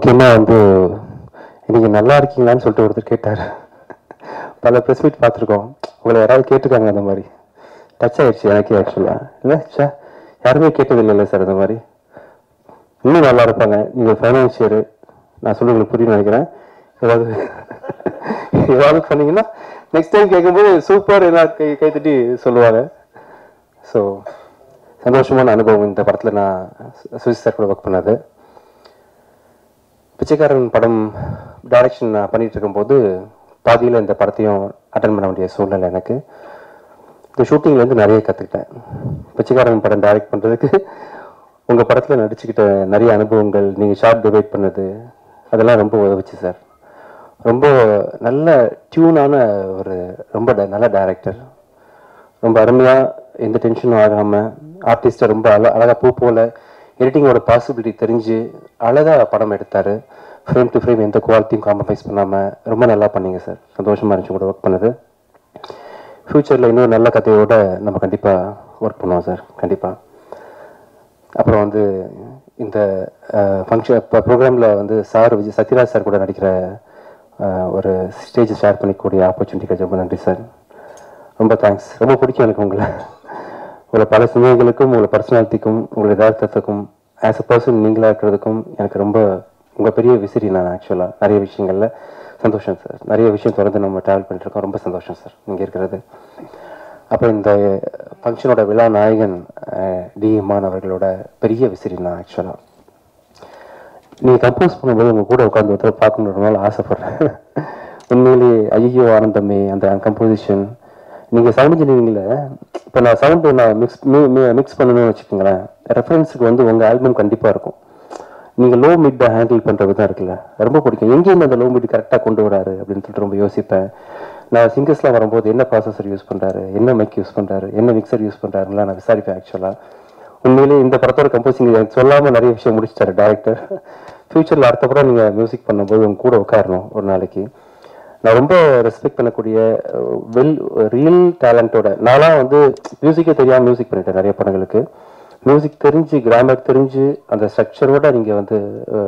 முக்கியமாக வந்து இன்னைக்கு நல்லா இருக்கீங்களான்னு சொல்லிட்டு ஒருத்தர் கேட்டார் பல ப்ரெஸ் மீட் பார்த்துருக்கோம் உங்களை யாராவது கேட்டிருக்காங்க அந்த மாதிரி டச் ஆயிடுச்சு எனக்கே ஆக்சுவலாக இல்லை சே யாருமே கேட்டதில்லைல்ல சார் அந்த மாதிரி இன்னும் நல்லா இருப்பாங்க நீங்கள் ஃபைனான்சியரு நான் சொல்லி உங்களுக்கு புரியும் நினைக்கிறேன் ஏதாவது ஏதாவது பண்ணீங்கன்னா நெக்ஸ்ட் டைம் கேட்கும்போது சூப்பர் என்ன கை கைத்தட்டி சொல்லுவாங்க ஸோ சந்தோஷமான அனுபவம் இந்த படத்தில் நான் சுவிஸ் சார் கூட ஒர்க் பண்ணது பிச்சைக்காரன் படம் டைரக்ஷன் நான் பண்ணிட்டு இருக்கும்போது பாதியில் இந்த படத்தையும் அட்டன் பண்ண வேண்டிய சூழ்நிலை எனக்கு இந்த ஷூட்டிங்லேருந்து நிறைய கற்றுக்கிட்டேன் பிச்சைக்காரன் படம் டைரக்ட் பண்ணுறதுக்கு உங்கள் படத்தில் நடிச்சுக்கிட்ட நிறைய அனுபவங்கள் நீங்கள் ஷார்ட் டிவைட் பண்ணது அதெல்லாம் ரொம்ப உதவுச்சு சார் ரொம்ப நல்ல டியூனான ஒரு ரொம்ப ட- நல்ல டைரக்டர் ரொம்ப அருமையாக எந்த டென்ஷனும் ஆகாமல் ஆர்டிஸ்ட்டை ரொம்ப அழ அழகாக பூ போல எடிட்டிங்கோட பாசிபிலிட்டி தெரிஞ்சு அழகாக படம் எடுத்தார் ஃப்ரேம் டு ஃப்ரேம் எந்த குவாலிட்டியும் காம்ப்ரமைஸ் பண்ணாமல் ரொம்ப நல்லா பண்ணீங்க சார் சந்தோஷமாக இருந்துச்சு கூட ஒர்க் பண்ணது ஃப்யூச்சரில் இன்னும் நல்ல கதையோட நம்ம கண்டிப்பாக ஒர்க் பண்ணுவோம் சார் கண்டிப்பாக அப்புறம் வந்து இந்த ஃபங்க்ஷன் இப்போ ப்ரோக்ராமில் வந்து சார் விஜய் சத்யராஜ் சார் கூட நடிக்கிற அஹ், ஒரு ஸ்டேஜ் ஷேர் பண்ணிக்கூடிய ஆப்பர்ச்சுனிட்டி ரொம்ப நன்றி சார் ரொம்ப தேங்க்ஸ் ரொம்ப பிடிக்கும் எனக்கு உங்களை உங்களை பல சிந்தனைகளுக்கும் உங்களை பர்சனாலிட்டிக்கும் உங்களுடைய யதார்த்தத்துக்கும் ஆஸ் அ பர்சன் நீங்களாக இருக்கிறதுக்கும் எனக்கு ரொம்ப உங்கள் பெரிய விசிறி நான் ஆக்சுவலாக நிறைய விஷயங்களில் சந்தோஷம் சார் நிறைய விஷயம் தொடர்ந்து நம்ம ட்ராவல் பண்ணிட்டுருக்கோம் ரொம்ப சந்தோஷம் சார் நீங்கள் இருக்கிறது அப்புறம் இந்த ஃபங்க்ஷனோட விழா நாயகன் டி இமான் அவர்களோட பெரிய விசிறி நான் ஆக்சுவலாக நீங்கள் கம்போஸ் பண்ணும்போது உங்கள் கூட உட்காந்து ஒருத்தர் பார்க்கணுன்றனால ஆசைப்பட்றேன் உண்மையிலேயே ஐயோ ஆனந்தமே அந்த கம்போசிஷன் நீங்கள் சவுண்ட் இன்ஜினியரிங்கில் இப்போ நான் சவுண்டு நான் மிக்ஸ் மிக்ஸ் பண்ணணும்னு வச்சுக்கோங்களேன் ரெஃபரன்ஸுக்கு வந்து உங்கள் ஆல்பம் கண்டிப்பாக இருக்கும் நீங்கள் லோ மிட்டை ஹேண்டில் பண்ணுற விதம் இருக்குல்ல ரொம்ப பிடிக்கும் எங்கேயும் அந்த லோ மிட் கரெக்டாக கொண்டு வராரு அப்படின்னு சொல்லிட்டு ரொம்ப யோசிப்பேன் நான் சிங்கர்ஸ்லாம் வரும்போது என்ன ப்ராசஸர் யூஸ் பண்ணுறாரு என்ன மைக் யூஸ் பண்ணுறாரு என்ன மிக்சர் யூஸ் பண்ணுறாருலாம் நான் விசாரிப்பேன் ஆக்சுவலாக உண்மையிலேயே இந்த படத்தோட கம்போசிங் எனக்கு சொல்லாமல் நிறைய விஷயம் முடிச்சிட்டாரு டேரக்டர் ஃப்யூச்சரில் அடுத்த படம் நீங்கள் மியூசிக் பண்ணும்போது உங்க கூட உட்காரணும் ஒரு நாளைக்கு நான் ரொம்ப ரெஸ்பெக்ட் பண்ணக்கூடிய வெல் ரியல் டேலண்டோட நான்லாம் வந்து மியூசிக்கே தெரியாமல் மியூசிக் பண்ணிட்டேன் நிறைய படங்களுக்கு மியூசிக் தெரிஞ்சு கிராமர் தெரிஞ்சு அந்த ஸ்ட்ரக்சரோட நீங்கள் வந்து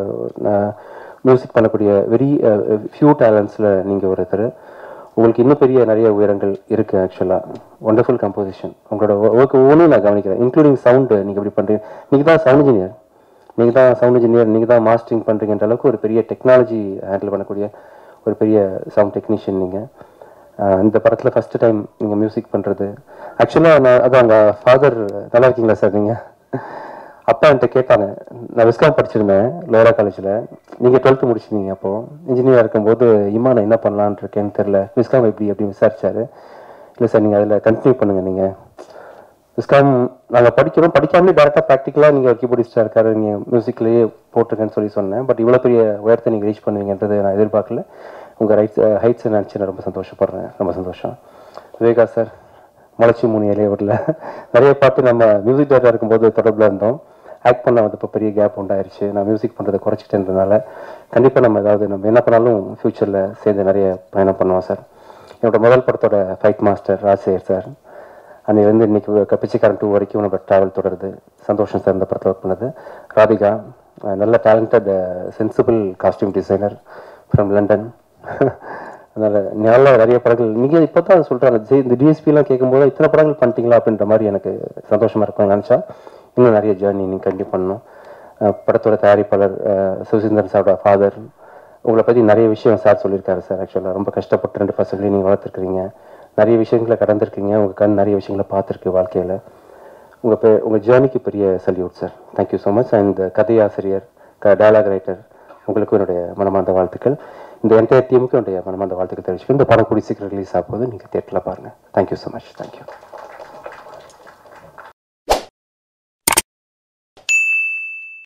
மியூசிக் பண்ணக்கூடிய வெரி ஃபியூ டேலண்ட்ஸில் நீங்கள் ஒருத்தர் உங்களுக்கு இன்னும் பெரிய நிறைய உயரங்கள் இருக்குது ஆக்சுவலாக ஒண்டர்ஃபுல் கம்போசிஷன் உங்களோட ஒர்க் ஒவ்வொன்றும் நான் கவனிக்கிறேன் இன்க்ளூடிங் சவுண்டு நீங்கள் எப்படி பண்ணுறீங்க நீங்கள் தான் சவுண்ட் இன்ஜினியர் நீங்கள் தான் சவுண்ட் இன்ஜினியர் நீங்கள் தான் மாஸ்டரிங் பண்ணுறீங்கன்ற அளவுக்கு ஒரு பெரிய டெக்னாலஜி ஹேண்டில் பண்ணக்கூடிய ஒரு பெரிய சவுண்ட் டெக்னீஷியன் நீங்கள் இந்த படத்தில் ஃபஸ்ட்டு டைம் நீங்கள் மியூசிக் பண்ணுறது ஆக்சுவலாக நான் அதான் உங்கள் ஃபாதர் நல்லா இருக்கீங்களா சார் நீங்கள் அப்பா என்கிட்ட கேட்டாங்க நான் விஸ்காம் படிச்சிருந்தேன் லோரா காலேஜில் நீங்கள் டுவெல்த்து முடிச்சிருந்தீங்க அப்போது இன்ஜினியர் இருக்கும்போது இம்மா நான் என்ன பண்ணலான்னு இருக்கேன்னு தெரில விஸ்காம் எப்படி அப்படின்னு விசாரிச்சாரு இல்லை சார் நீங்கள் அதில் கண்டினியூ பண்ணுங்கள் நீங்கள் விஸ்காம் நாங்கள் படிக்கிறோம் படிக்காமலே டேரெக்டாக ப்ராக்டிக்கலாக நீங்கள் கீபோர்டிஸ்டாக இருக்காரு நீங்கள் மியூசிக்லேயே போட்டிருக்கேன்னு சொல்லி சொன்னேன் பட் இவ்வளோ பெரிய உயரத்தை நீங்கள் ரீச் பண்ணுவீங்கன்றதை நான் எதிர்பார்க்கல உங்கள் ரைட்ஸ் ஹைட்ஸை நினச்சி நான் ரொம்ப சந்தோஷப்படுறேன் ரொம்ப சந்தோஷம் விவேகா சார் முளைச்சி மூணு இலையோரில் நிறைய பாட்டு நம்ம மியூசிக் டேரக்டர் இருக்கும்போது தொடர்பில் இருந்தோம் ஆக்ட் பண்ண வந்து இப்போ பெரிய கேப் உண்டாயிருச்சு நான் மியூசிக் பண்ணுறதை குறைச்சிட்டேன்றதுனால கண்டிப்பாக நம்ம ஏதாவது நம்ம என்ன பண்ணாலும் ஃப்யூச்சரில் சேர்ந்து நிறைய பயணம் பண்ணுவோம் சார் என்னோட முதல் படத்தோட ஃபைட் மாஸ்டர் ராஜசேகர் சார் அன்னையிலேருந்து இன்னைக்கு பிச்சைக்காரன் டூ வரைக்கும் நம்ம ட்ராவல் தொடருது சந்தோஷம் சார் இந்த படத்தில் ஒர்க் பண்ணது ராதிகா அஹ் நல்ல talented sensible costume designer from London அதனால் நல்ல நிறைய படங்கள் நீங்கள் இப்போ தான் சொல்கிறாங்க ஜெய் இந்த டிஎஸ்பிலாம் கேட்கும்போது இத்தனை படங்கள் பண்ணிட்டீங்களா அப்படின்ற மாதிரி எனக்கு சந்தோஷமாக இருக்கும்னு நினச்சா இன்னும் நிறைய ஜேர்னி நீங்கள் கண்டிப்பாக பண்ணணும் அஹ் படத்தோட தயாரிப்பாளர் அஹ் சுசீந்தர் சாரோட ஃபாதர் உங்களை பற்றி நிறைய விஷயம் சார் சொல்லியிருக்காரு சார் ஆக்சுவலாக ரொம்ப கஷ்டப்பட்டு ரெண்டு பசங்களையும் நீங்கள் வளர்த்துருக்கீங்க நிறைய விஷயங்களை கடந்திருக்கீங்க உங்கள் கண் நிறைய விஷயங்களை பார்த்துருக்கு வாழ்க்கையில் உங்கள் பெ உங்கள் ஜேர்னிக்கு பெரிய salute sir thank you so much and கதையாசிரியர் க டயலாக் ரைட்டர் உங்களுக்கும் என்னுடைய மனமார்ந்த வாழ்த்துக்கள் இந்த என்டையர் டீமுக்கும் என்னுடைய மனமார்ந்த வாழ்த்துக்கள் தெரிவிச்சுக்கிறேன் இந்த படம் கூடி சீக்கிரம் ரிலீஸ் ஆகும்போது நீங்கள் தேட்டரில் பாருங்கள் தேங்க்யூ ஸோ மச் தேங்க்யூ